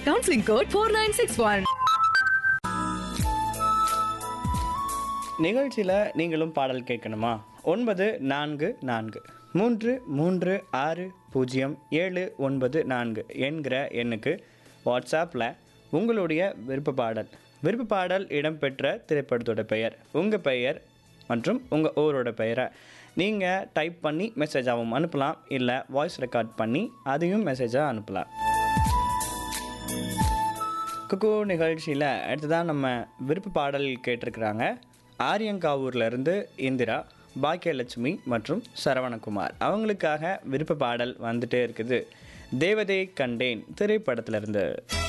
counselling code four nine six one நிகழ்ச்சியில் நீங்களும் பாடல் கேட்கணுமா ஒன்பது நான்கு நான்கு மூன்று மூன்று ஆறு பூஜ்ஜியம் ஏழு ஒன்பது நான்கு என்கிற எண்ணுக்கு வாட்ஸ்அப்பில் உங்களுடைய விருப்ப பாடல் விருப்ப பாடல் இடம்பெற்ற திரைப்படத்தோட பெயர் உங்கள் பெயர் மற்றும் உங்கள் ஊரோட பெயரை நீங்கள் டைப் பண்ணி மெசேஜாகவும் அனுப்பலாம் இல்லை வாய்ஸ் ரெக்கார்ட் பண்ணி அதையும் மெசேஜாக அனுப்பலாம் குக்கு நிகழ்ச்சியில் அடுத்ததான் நம்ம விருப்ப பாடல் கேட்டிருக்கிறாங்க ஆரியங்காவூர்லேருந்து இந்திரா பாக்கியலட்சுமி மற்றும் சரவணகுமார் அவங்களுக்காக விருப்ப பாடல் வந்துட்டே இருக்குது தேவதை கண்டேன் திரைப்படத்திலிருந்து